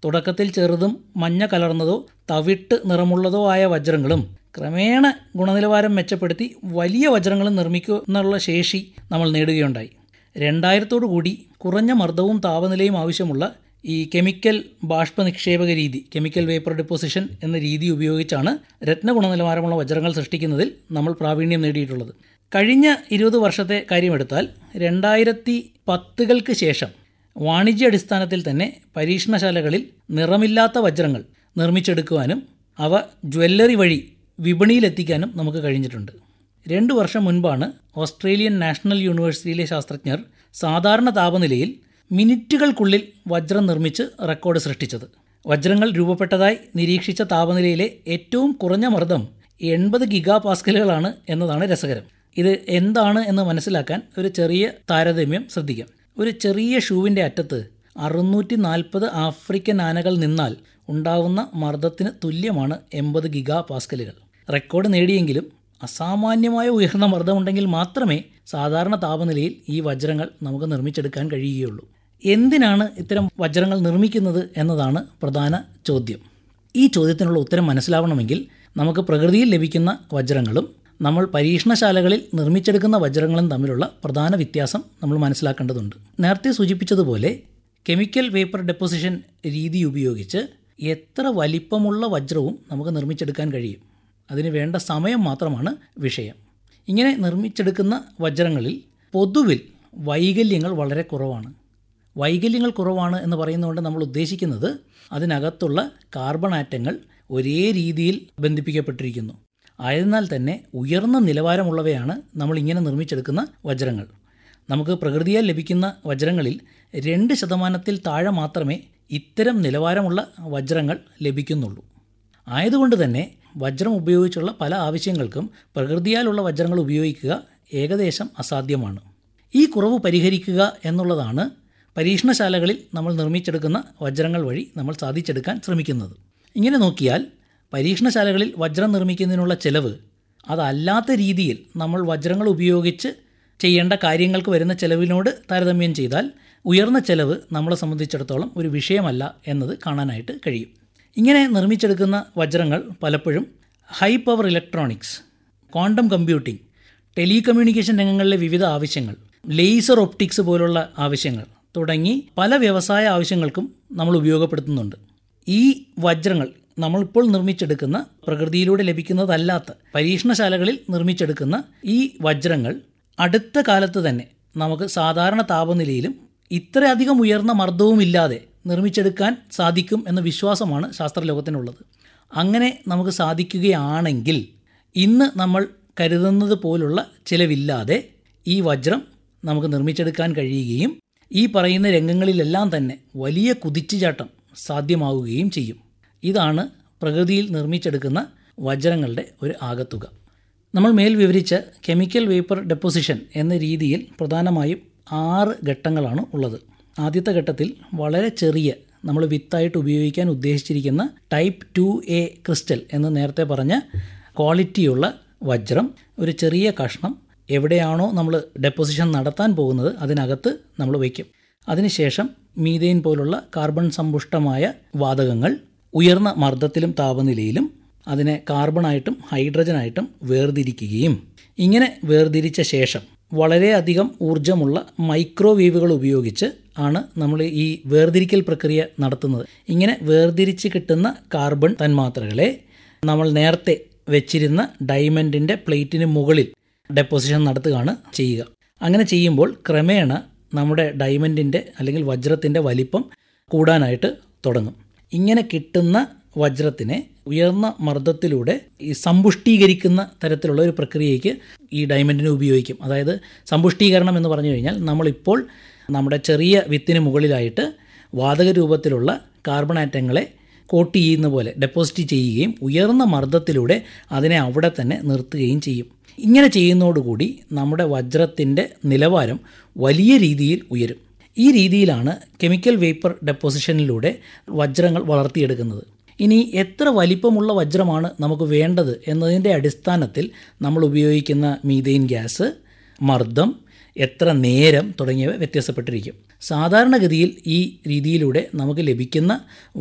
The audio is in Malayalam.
തുടക്കത്തിൽ ചെറുതും മഞ്ഞ കലർന്നതോ തവിട്ട് നിറമുള്ളതോ ആയ വജ്രങ്ങളും ക്രമേണ ഗുണനിലവാരം മെച്ചപ്പെടുത്തി വലിയ വജ്രങ്ങളും നിർമ്മിക്കുക എന്നുള്ള ശേഷി നമ്മൾ നേടുകയുണ്ടായി രണ്ടായിരത്തോടു കൂടി കുറഞ്ഞ മർദ്ദവും താപനിലയും ആവശ്യമുള്ള ഈ കെമിക്കൽ ബാഷ്പ നിക്ഷേപക രീതി കെമിക്കൽ വേപ്പർ ഡെപ്പോസിഷൻ എന്ന രീതി ഉപയോഗിച്ചാണ് രത്ന ഗുണനിലവാരമുള്ള വജ്രങ്ങൾ സൃഷ്ടിക്കുന്നതിൽ നമ്മൾ പ്രാവീണ്യം നേടിയിട്ടുള്ളത് കഴിഞ്ഞ ഇരുപത് വർഷത്തെ കാര്യമെടുത്താൽ രണ്ടായിരത്തി പത്തുകൾക്ക് ശേഷം വാണിജ്യാടിസ്ഥാനത്തിൽ തന്നെ പരീക്ഷണശാലകളിൽ നിറമില്ലാത്ത വജ്രങ്ങൾ നിർമ്മിച്ചെടുക്കുവാനും അവ ജ്വല്ലറി വഴി വിപണിയിലെത്തിക്കാനും നമുക്ക് കഴിഞ്ഞിട്ടുണ്ട് രണ്ട് വർഷം മുൻപാണ് ഓസ്ട്രേലിയൻ നാഷണൽ യൂണിവേഴ്സിറ്റിയിലെ ശാസ്ത്രജ്ഞർ സാധാരണ താപനിലയിൽ മിനിറ്റുകൾക്കുള്ളിൽ വജ്രം നിർമ്മിച്ച് റെക്കോർഡ് സൃഷ്ടിച്ചത് വജ്രങ്ങൾ രൂപപ്പെട്ടതായി നിരീക്ഷിച്ച താപനിലയിലെ ഏറ്റവും കുറഞ്ഞ മർദ്ദം എൺപത് ഗിഗാ പാസ്കലുകളാണ് എന്നതാണ് രസകരം ഇത് എന്താണ് എന്ന് മനസ്സിലാക്കാൻ ഒരു ചെറിയ താരതമ്യം ശ്രദ്ധിക്കാം ഒരു ചെറിയ ഷൂവിൻ്റെ അറ്റത്ത് അറുന്നൂറ്റി നാൽപ്പത് ആഫ്രിക്കൻ ആനകൾ നിന്നാൽ ഉണ്ടാവുന്ന മർദ്ദത്തിന് തുല്യമാണ് എൺപത് ഗിഗാ പാസ്കലുകൾ റെക്കോർഡ് നേടിയെങ്കിലും അസാമാന്യമായ ഉയർന്ന മർദ്ദമുണ്ടെങ്കിൽ മാത്രമേ സാധാരണ താപനിലയിൽ ഈ വജ്രങ്ങൾ നമുക്ക് നിർമ്മിച്ചെടുക്കാൻ കഴിയുകയുള്ളൂ എന്തിനാണ് ഇത്തരം വജ്രങ്ങൾ നിർമ്മിക്കുന്നത് എന്നതാണ് പ്രധാന ചോദ്യം ഈ ചോദ്യത്തിനുള്ള ഉത്തരം മനസ്സിലാവണമെങ്കിൽ നമുക്ക് പ്രകൃതിയിൽ ലഭിക്കുന്ന വജ്രങ്ങളും നമ്മൾ പരീക്ഷണശാലകളിൽ നിർമ്മിച്ചെടുക്കുന്ന വജ്രങ്ങളും തമ്മിലുള്ള പ്രധാന വ്യത്യാസം നമ്മൾ മനസ്സിലാക്കേണ്ടതുണ്ട് നേരത്തെ സൂചിപ്പിച്ചതുപോലെ കെമിക്കൽ വേപ്പർ ഡെപ്പോസിഷൻ രീതി ഉപയോഗിച്ച് എത്ര വലിപ്പമുള്ള വജ്രവും നമുക്ക് നിർമ്മിച്ചെടുക്കാൻ കഴിയും അതിന് വേണ്ട സമയം മാത്രമാണ് വിഷയം ഇങ്ങനെ നിർമ്മിച്ചെടുക്കുന്ന വജ്രങ്ങളിൽ പൊതുവിൽ വൈകല്യങ്ങൾ വളരെ കുറവാണ് വൈകല്യങ്ങൾ കുറവാണ് എന്ന് പറയുന്നതുകൊണ്ട് നമ്മൾ ഉദ്ദേശിക്കുന്നത് അതിനകത്തുള്ള കാർബൺ ആറ്റങ്ങൾ ഒരേ രീതിയിൽ ബന്ധിപ്പിക്കപ്പെട്ടിരിക്കുന്നു ആയതിനാൽ തന്നെ ഉയർന്ന നിലവാരമുള്ളവയാണ് നമ്മൾ ഇങ്ങനെ നിർമ്മിച്ചെടുക്കുന്ന വജ്രങ്ങൾ നമുക്ക് പ്രകൃതിയാൽ ലഭിക്കുന്ന വജ്രങ്ങളിൽ രണ്ട് ശതമാനത്തിൽ താഴെ മാത്രമേ ഇത്തരം നിലവാരമുള്ള വജ്രങ്ങൾ ലഭിക്കുന്നുള്ളൂ ആയതുകൊണ്ട് തന്നെ വജ്രം ഉപയോഗിച്ചുള്ള പല ആവശ്യങ്ങൾക്കും പ്രകൃതിയാലുള്ള വജ്രങ്ങൾ ഉപയോഗിക്കുക ഏകദേശം അസാധ്യമാണ് ഈ കുറവ് പരിഹരിക്കുക എന്നുള്ളതാണ് പരീക്ഷണശാലകളിൽ നമ്മൾ നിർമ്മിച്ചെടുക്കുന്ന വജ്രങ്ങൾ വഴി നമ്മൾ സാധിച്ചെടുക്കാൻ ശ്രമിക്കുന്നത് ഇങ്ങനെ നോക്കിയാൽ പരീക്ഷണശാലകളിൽ വജ്രം നിർമ്മിക്കുന്നതിനുള്ള ചെലവ് അതല്ലാത്ത രീതിയിൽ നമ്മൾ വജ്രങ്ങൾ ഉപയോഗിച്ച് ചെയ്യേണ്ട കാര്യങ്ങൾക്ക് വരുന്ന ചെലവിനോട് താരതമ്യം ചെയ്താൽ ഉയർന്ന ചെലവ് നമ്മളെ സംബന്ധിച്ചിടത്തോളം ഒരു വിഷയമല്ല എന്നത് കാണാനായിട്ട് കഴിയും ഇങ്ങനെ നിർമ്മിച്ചെടുക്കുന്ന വജ്രങ്ങൾ പലപ്പോഴും high power electronics quantum computing telecommunication രംഗങ്ങളിലെ വിവിധ ആവശ്യങ്ങൾ ലേസർ ഒപ്റ്റിക്സ് പോലുള്ള ആവശ്യങ്ങൾ തുടങ്ങി പല വ്യവസായ ആവശ്യങ്ങൾക്കും നമ്മൾ ഉപയോഗപ്പെടുത്തുന്നുണ്ട് ഈ വജ്രങ്ങൾ നമ്മളിപ്പോൾ നിർമ്മിച്ചെടുക്കുന്ന പ്രകൃതിയിലൂടെ ലഭിക്കുന്നതല്ലാത്ത പരീക്ഷണശാലകളിൽ നിർമ്മിച്ചെടുക്കുന്ന ഈ വജ്രങ്ങൾ അടുത്ത കാലത്ത് തന്നെ നമുക്ക് സാധാരണ താപനിലയിലും ഇത്രയധികം ഉയർന്ന മർദ്ദവുമില്ലാതെ നിർമ്മിച്ചെടുക്കാൻ സാധിക്കും എന്ന വിശ്വാസമാണ് ശാസ്ത്രലോകത്തിനുള്ളത് അങ്ങനെ നമുക്ക് സാധിക്കുകയാണെങ്കിൽ ഇന്ന് നമ്മൾ കരുതുന്നത് പോലുള്ള ചിലവില്ലാതെ ഈ വജ്രം നമുക്ക് നിർമ്മിച്ചെടുക്കാൻ കഴിയുകയും ഈ പറയുന്ന രംഗങ്ങളിലെല്ലാം തന്നെ വലിയ കുതിച്ചുചാട്ടം സാധ്യമാവുകയും ചെയ്യും ഇതാണ് പ്രകൃതിയിൽ നിർമ്മിച്ചെടുക്കുന്ന വജ്രങ്ങളുടെ ഒരു ആകത്തുക നമ്മൾ മേൽ വിവരിച്ച കെമിക്കൽ വേപ്പർ ഡെപ്പോസിഷൻ എന്ന രീതിയിൽ പ്രധാനമായും ആറ് ഘട്ടങ്ങളാണ് ഉള്ളത് ആദ്യത്തെ ഘട്ടത്തിൽ വളരെ ചെറിയ നമ്മൾ വിത്തായിട്ട് ഉപയോഗിക്കാൻ ഉദ്ദേശിച്ചിരിക്കുന്ന ടൈപ്പ് ടു എ ക്രിസ്റ്റൽ എന്ന് നേരത്തെ പറഞ്ഞ ക്വാളിറ്റിയുള്ള വജ്രം ഒരു ചെറിയ കഷ്ണം എവിടെയാണോ നമ്മൾ ഡെപ്പോസിഷൻ നടത്താൻ പോകുന്നത് അതിനകത്ത് നമ്മൾ വയ്ക്കും അതിനുശേഷം മീതെയിൻ പോലുള്ള കാർബൺ സമ്പുഷ്ടമായ വാതകങ്ങൾ ഉയർന്ന മർദ്ദത്തിലും താപനിലയിലും അതിനെ കാർബണായിട്ടും ഹൈഡ്രജനായിട്ടും വേർതിരിക്കുകയും ഇങ്ങനെ വേർതിരിച്ച ശേഷം വളരെയധികം ഊർജ്ജമുള്ള മൈക്രോവേവുകൾ ഉപയോഗിച്ച് ആണ് നമ്മൾ ഈ വേർതിരിക്കൽ പ്രക്രിയ നടത്തുന്നത് ഇങ്ങനെ വേർതിരിച്ച് കിട്ടുന്ന കാർബൺ തന്മാത്രകളെ നമ്മൾ നേരത്തെ വെച്ചിരുന്ന ഡയമണ്ടിൻ്റെ പ്ലേറ്റിന് മുകളിൽ ഡെപ്പോസിഷൻ നടത്തുകയാണ് ചെയ്യുക അങ്ങനെ ചെയ്യുമ്പോൾ ക്രമേണ നമ്മുടെ ഡയമണ്ടിൻ്റെ അല്ലെങ്കിൽ വജ്രത്തിൻ്റെ വലിപ്പം കൂടാനായിട്ട് തുടങ്ങും ഇങ്ങനെ കിട്ടുന്ന വജ്രത്തിനെ ഉയർന്ന മർദ്ദത്തിലൂടെ ഈ സമ്പുഷ്ടീകരിക്കുന്ന തരത്തിലുള്ള ഒരു പ്രക്രിയയ്ക്ക് ഈ ഡയമണ്ടിനെ ഉപയോഗിക്കും അതായത് സമ്പുഷ്ടീകരണം എന്ന് പറഞ്ഞു കഴിഞ്ഞാൽ നമ്മളിപ്പോൾ നമ്മുടെ ചെറിയ വിത്തിന് മുകളിലായിട്ട് വാതക രൂപത്തിലുള്ള കാർബൺ ആറ്റങ്ങളെ കോട്ട് ചെയ്യുന്ന പോലെ ഡെപ്പോസിറ്റ് ചെയ്യുകയും ഉയർന്ന മർദ്ദത്തിലൂടെ അതിനെ അവിടെ തന്നെ നിർത്തുകയും ചെയ്യും ഇങ്ങനെ ചെയ്യുന്നതോടുകൂടി നമ്മുടെ വജ്രത്തിൻ്റെ നിലവാരം വലിയ രീതിയിൽ ഉയരും ഈ രീതിയിലാണ് കെമിക്കൽ വേപ്പർ ഡെപ്പോസിഷനിലൂടെ വജ്രങ്ങൾ വളർത്തിയെടുക്കുന്നത് ഇനി എത്ര വലിപ്പമുള്ള വജ്രമാണ് നമുക്ക് വേണ്ടത് എന്നതിൻ്റെ അടിസ്ഥാനത്തിൽ നമ്മൾ ഉപയോഗിക്കുന്ന മീതെയിൻ ഗ്യാസ് മർദ്ദം എത്ര നേരം തുടങ്ങിയവ വ്യത്യാസപ്പെട്ടിരിക്കും സാധാരണഗതിയിൽ ഈ രീതിയിലൂടെ നമുക്ക് ലഭിക്കുന്ന